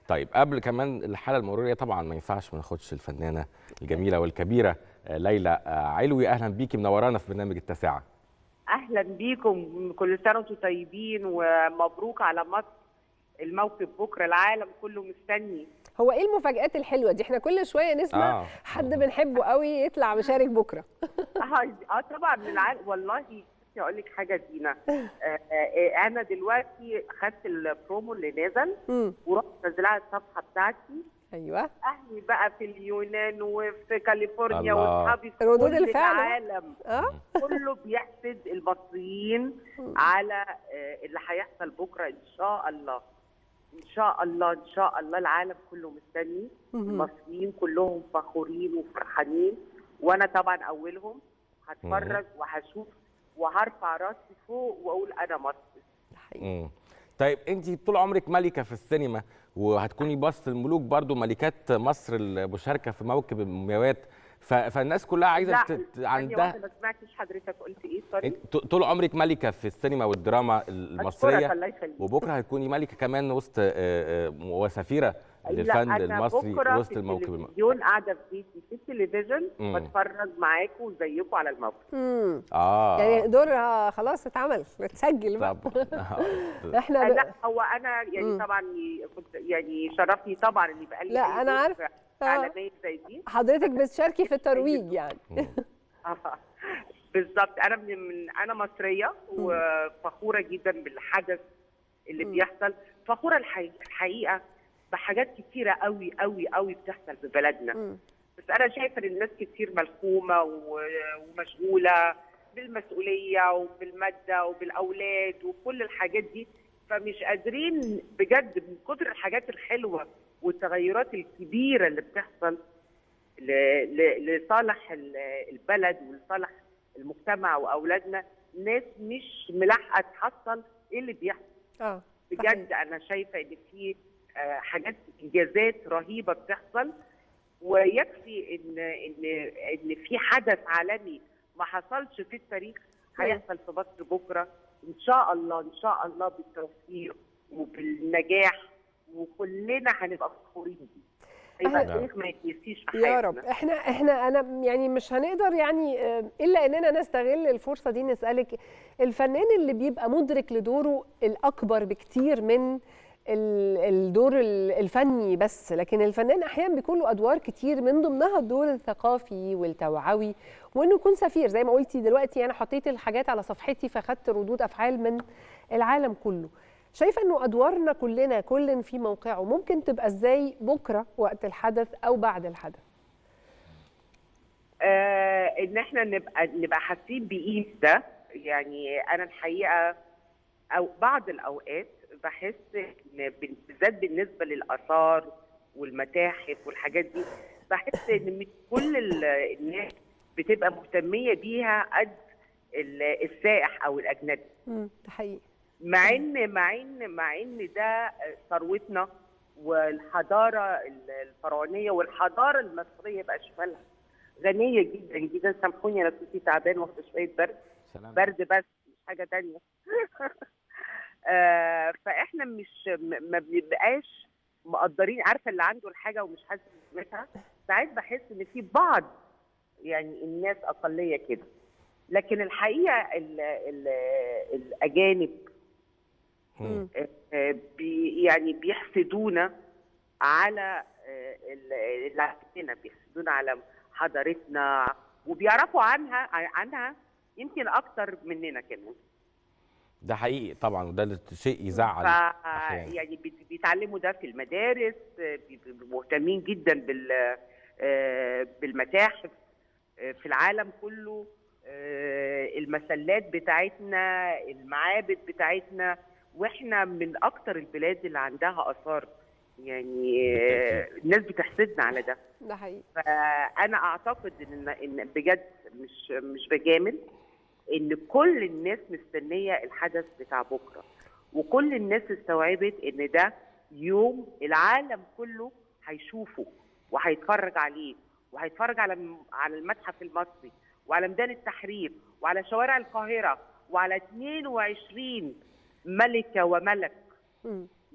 طيب قبل كمان الحاله المروريه طبعا ما ينفعش ما ناخدش الفنانه الجميله والكبيره آه، ليلى آه، علوي اهلا بيكي منورانا في برنامج التاسعه اهلا بيكم كل سنه وانتم طيبين ومبروك على مصر الموكب بكره العالم كله مستني هو ايه المفاجآت الحلوه دي احنا كل شويه نسمع آه. حد بنحبه قوي يطلع مشارك بكره اه آه طبعا من العالم والله اقول لك حاجه دينا آه آه انا دلوقتي خدت البرومو اللي نزل امم ورحت نزلها على الصفحه بتاعتي ايوه اهلي بقى في اليونان وفي كاليفورنيا الله. واصحابي في ردود كل الفعل. العالم اه كله بيحسد المصريين على آه، اللي هيحصل بكره ان شاء الله ان شاء الله ان شاء الله العالم كله مستني مهم. المصريين كلهم فخورين وفرحانين وانا طبعا اولهم هتفرج وهشوف وهرفع راسي فوق واقول انا مصري ده حقيقي. مم. طيب انت طول عمرك ملكه في السينما وهتكوني بسط الملوك برضو ملكات مصر المشاركه في موكب المومياوات ف- فالناس كلها عايزه لا ت- ت- ثانية عندها واحدة ما سمعتش حضرتك قلت ايه سوري انت ط- طول عمرك ملكه في السينما والدراما اشكرك المصريه الله يخليك وبكره هتكوني ملكه كمان وسط آه، آه، وسفيره لا، للفن أنا المصري بكرة وسط في الموكب الم... التلفزيون قاعده في بيتي في التلفزيون مم. بتفرج معاكم زيكم على الموقف امم اه يعني دورها خلاص اتعمل اتسجل بقى طب آه. احنا ب... لا هو انا يعني مم. طبعا كنت يعني شرفني طبعا اني بقى لي لا، أي أنا دور عارفة. آه. عالميه زي دي حضرتك بتشاركي في الترويج يعني آه. بالظبط انا من, من انا مصريه وفخوره جدا بالحدث اللي مم. بيحصل فخوره الحقيقه, الحقيقة بحاجات كتيره قوي قوي قوي بتحصل في بلدنا مم. بس انا شايفه ان الناس كتير ملخومه و- ومشغوله بالمسؤوليه وبالماده وبالاولاد وكل الحاجات دي فمش قادرين بجد من كتر الحاجات الحلوه والتغيرات الكبيره اللي بتحصل ل- ل- لصالح ال- البلد ولصالح المجتمع واولادنا ناس مش ملاحقه تحصل ايه اللي بيحصل اه بجد انا شايفه ان في آه، حاجات انجازات رهيبه بتحصل ويكفي ان ان ان في حدث عالمي ما حصلش في التاريخ هيحصل في مصر بكره ان شاء الله ان شاء الله بالتوفيق وبالنجاح وكلنا هنبقى فخورين بيه هيبقى أهلا. التاريخ ما يتنسيش في يا رب حياتنا. احنا احنا انا يعني مش هنقدر يعني آه، الا اننا نستغل الفرصه دي نسالك الفنان اللي بيبقى مدرك لدوره الاكبر بكتير من ال- الدور ال- الفني بس لكن الفنان احيانا بيكون له ادوار كتير من ضمنها الدور الثقافي والتوعوي وانه يكون سفير زي ما قلتي دلوقتي انا حطيت الحاجات على صفحتي فاخدت ردود افعال من العالم كله شايفه انه ادوارنا كلنا كل في موقعه ممكن تبقى ازاي بكره وقت الحدث او بعد الحدث آه ان احنا نبقى نبقى حاسين بقيمه ده يعني انا الحقيقه او بعض الاوقات بحس ان بالذات بالنسبه للاثار والمتاحف والحاجات دي بحس ان مش كل ال- الناس بتبقى مهتميه بيها قد ال- السائح او الاجنبي امم ده حقيقي مع ان مع ان مع ان ده ثروتنا والحضاره الفرعونيه والحضاره المصريه باشكالها غنيه جدا جدا سامحوني انا كنت تعبان واخده شويه برد سلام برد بس مش حاجه تانية آه، فاحنا مش م- ما بنبقاش مقدرين عارفه اللي عنده الحاجه ومش حاسس بقيمتها ساعات بحس ان في بعض يعني الناس اقليه كده لكن الحقيقه ال ال الاجانب مم. آه، بي يعني بيحسدونا على آه، ال- اللي عندنا بيحسدونا على حضارتنا وبيعرفوا عنها عنها يمكن اكتر مننا كمان ده حقيقي طبعا وده شيء يزعل ف أحياناً. يعني بيت- بيتعلموا ده في المدارس آه، بيبقوا مهتمين جدا بال آه، بالمتاحف آه، في العالم كله آه، المسلات بتاعتنا المعابد بتاعتنا واحنا من اكتر البلاد اللي عندها اثار يعني آه، الناس بتحسدنا على ده ده حقيقي فانا اعتقد ان ان بجد مش مش بجامل ان كل الناس مستنيه الحدث بتاع بكره وكل الناس استوعبت ان ده يوم العالم كله هيشوفه وهيتفرج عليه وهيتفرج على على المتحف المصري وعلى ميدان التحرير وعلى شوارع القاهره وعلى 22 ملكه وملك مم.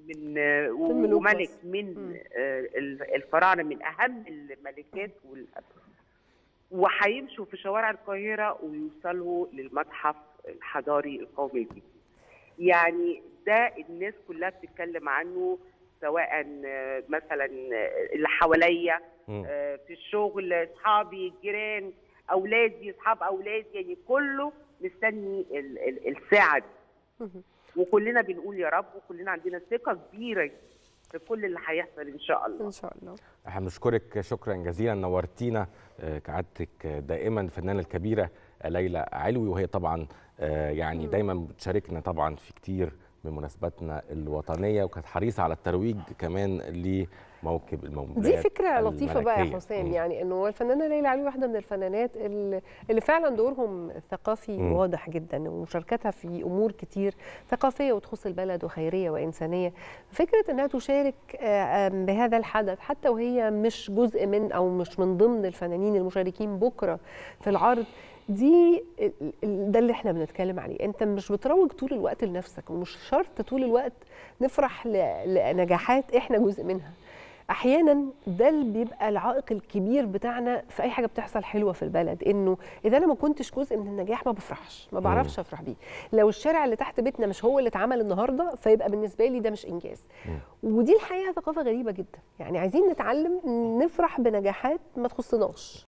من آه، الملوك وملك بس. من مم. آه، ال- الفراعنه من اهم الملكات وال- وهيمشوا في شوارع القاهره ويوصلوا للمتحف الحضاري القومي الجديد. يعني ده الناس كلها بتتكلم عنه سواء آه، مثلا آه، اللي حواليا مم. آه، في الشغل اصحابي الجيران اولادي اصحاب اولادي يعني كله مستني ال- ال- الساعه دي مهم. وكلنا بنقول يا رب وكلنا عندنا ثقه كبيره في كل اللي هيحصل ان شاء الله ان شاء الله احنا بنشكرك شكرا جزيلا نورتينا آه، كعادتك دائما الفنانه الكبيره ليلى علوي وهي طبعا آه، يعني دايما بتشاركنا طبعا في كتير من مناسباتنا الوطنيه وكانت حريصه على الترويج كمان لموكب المومياوات دي فكرة لطيفة بقى يا الملكية. حسام مم. يعني انه الفنانة ليلى علوي واحدة من الفنانات اللي اللي فعلا دورهم الثقافي مم. واضح جدا ومشاركتها في امور كتير ثقافية وتخص البلد وخيرية وانسانية فكرة انها تشارك آه، آم، بهذا الحدث حتى وهي مش جزء من او مش من ضمن الفنانين المشاركين بكرة في العرض دي ال- ال- ده اللي احنا بنتكلم عليه انت مش بتروج طول الوقت لنفسك ومش شرط طول الوقت نفرح ل- لنجاحات احنا جزء منها احيانا ده اللي بيبقى العائق الكبير بتاعنا في اي حاجه بتحصل حلوه في البلد انه اذا انا ما كنتش جزء من النجاح ما بفرحش ما بعرفش افرح بيه لو الشارع اللي تحت بيتنا مش هو اللي اتعمل النهارده فيبقى بالنسبه لي ده مش انجاز ودي الحقيقه ثقافه غريبه جدا يعني عايزين نتعلم نفرح بنجاحات ما تخصناش